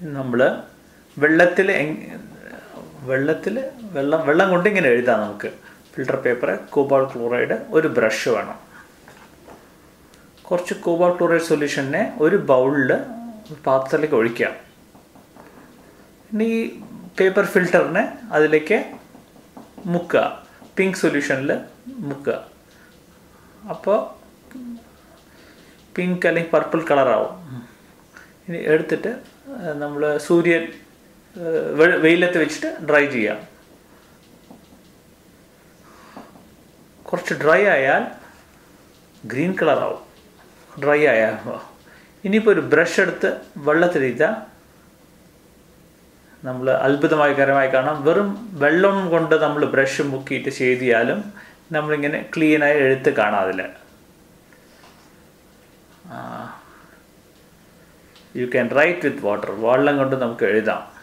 നമ്മൾ വെള്ളത്തിൽ വെള്ളത്തിൽ വെള്ളം വെള്ളം കൊണ്ട് ഇങ്ങനെ എഴുതാം നമുക്ക് ഫിൽട്ടർ പേപ്പർ കോബാൾ ക്ലോറൈഡ് ഒരു ബ്രഷ് വേണം കുറച്ച് കോബാൾ ക്ലോറൈഡ് സൊല്യൂഷനെ ഒരു ബൗളിൽ പാത്രത്തിലേക്ക് ഒഴിക്കാം ഇനി ഈ പേപ്പർ ഫിൽറ്ററിനെ അതിലേക്ക് മുക്കുക പിങ്ക് സൊല്യൂഷനിൽ മുക്കുക അപ്പോൾ പിങ്ക് അല്ലെങ്കിൽ പർപ്പിൾ കളറാവും ഇനി എടുത്തിട്ട് നമ്മൾ സൂര്യൻ ഏഹ്, വെ- വെയിലത്ത് വെച്ചിട്ട് ഡ്രൈ ചെയ്യാം കുറച്ച് ഡ്രൈ ആയാൽ ഗ്രീൻ കളറാവും ഡ്രൈ ആയാൽ ഇനിയിപ്പോൾ ഒരു ബ്രഷ് എടുത്ത് വെള്ളത്തിലിരുത്താൽ നമ്മൾ അത്ഭുതമായി കരമായി കാണാം വെറും വെള്ളം കൊണ്ട് നമ്മൾ ബ്രഷ് മുക്കിയിട്ട് ചെയ്തിയാലും നമ്മളിങ്ങനെ ക്ലീനായി എഴുത്ത് കാണാം അതിൽ you can write with water വെള്ളം കൊണ്ട് നമുക്ക് എഴുതാം